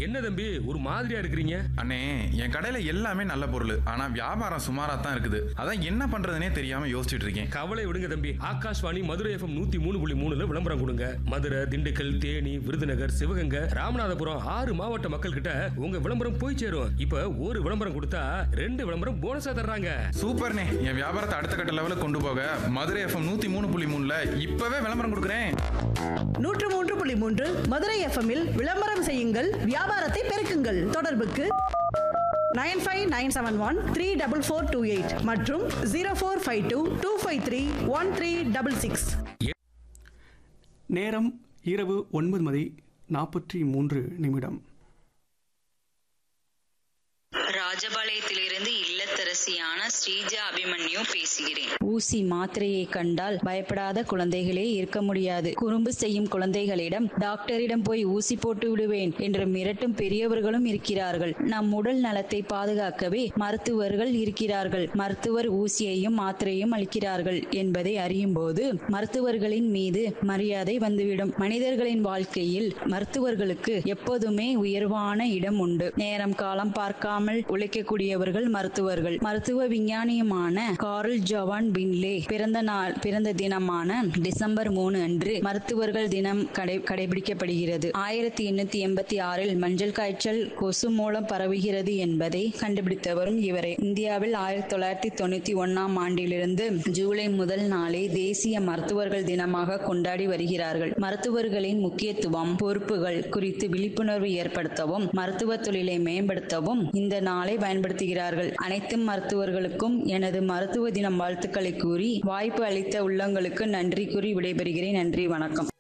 என்ன தம்பி ஒரு மாதிரியா இருக்கிறீங்க அண்ணே என் கடையில எல்லாமே நல்ல பொருள் ஆனா வியாபாரம் சுமாரா தான் இருக்குது அதான் என்ன பண்றதுனே தெரியாம யோசிச்சுட்டு இருக்கேன் கவலை விடுங்க தம்பி ஆகாஷ்வாணி மதுரை எஃப்எம் நூத்தி மூணு புள்ளி மூணுல விளம்பரம் கொடுங்க மதுரை திண்டுக்கல் தேனி விருதுநகர் சிவகங்கை ராமநாதபுரம் ஆறு மாவட்ட மக்கள் கிட்ட உங்க விளம்பரம் போய் சேரும் இப்ப ஒரு விளம்பரம் கொடுத்தா ரெண்டு விளம்பரம் போனஸா தர்றாங்க சூப்பர்ண்ணே என் வியாபாரத்தை அடுத்த கட்ட லெவலுக்கு கொண்டு போக மதுரை எஃப்எம் நூத்தி மூணு புள்ளி மூணுல இப்பவே விளம்பரம் கொடுக்குறேன் நூற்று மூன்று புள்ளி மூன்று மதுரை எஃப்எம்மில் விளம்பரம் செய்யுங்கள் வியாபாரத்தை பெருக்குங்கள் தொடர்புக்கு nine five nine seven one three double four two eight மற்றும் zero four five two two five three one three double six நேரம் இரவு ஒன்பது மணி நாற்பத்தி மூன்று நிமிடம் ராஜபாளையத்திலிருந்து இல்லத்தரசியான ஸ்ரீஜா அபிமன்யு பேசுகிறேன் ஊசி மாத்திரையை கண்டால் பயப்படாத குழந்தைகளே இருக்க முடியாது குறும்பு செய்யும் குழந்தைகளிடம் டாக்டரிடம் போய் ஊசி போட்டு விடுவேன் என்று மிரட்டும் பெரியவர்களும் இருக்கிறார்கள் நம் உடல் நலத்தை பாதுகாக்கவே மருத்துவர்கள் இருக்கிறார்கள் மருத்துவர் ஊசியையும் மாத்திரையும் அளிக்கிறார்கள் என்பதை அறியும் போது மருத்துவர்களின் மீது மரியாதை வந்துவிடும் மனிதர்களின் வாழ்க்கையில் மருத்துவர்களுக்கு எப்போதுமே உயர்வான இடம் உண்டு நேரம் காலம் பார்க்காமல் உழைக்கக்கூடியவர்கள் மருத்துவர்கள் மருத்துவ விஞ்ஞானியுமான கார்ல் ஜவான் பின்லே பிறந்த நாள் பிறந்த தினமான டிசம்பர் மூணு அன்று மருத்துவர்கள் தினம் கடை கடைபிடிக்கப்படுகிறது ஆயிரத்தி எண்ணூத்தி எண்பத்தி ஆறில் மஞ்சள் காய்ச்சல் கொசு மூலம் பரவுகிறது என்பதை கண்டுபிடித்தவரும் இவரே இந்தியாவில் ஆயிரத்தி தொள்ளாயிரத்தி தொண்ணூத்தி ஒன்னாம் ஆண்டிலிருந்து ஜூலை முதல் நாளை தேசிய மருத்துவர்கள் தினமாக கொண்டாடி வருகிறார்கள் மருத்துவர்களின் முக்கியத்துவம் பொறுப்புகள் குறித்து விழிப்புணர்வு ஏற்படுத்தவும் மருத்துவ தொழிலை மேம்படுத்தவும் இந்த நாளை பயன்படுத்துகிறார்கள் அனைத்து மருத்துவர்களுக்கும் எனது மருத்துவ தினம் வாழ்த்துக்களை கூறி வாய்ப்பு அளித்த உள்ளங்களுக்கு நன்றி கூறி விடைபெறுகிறேன் நன்றி வணக்கம்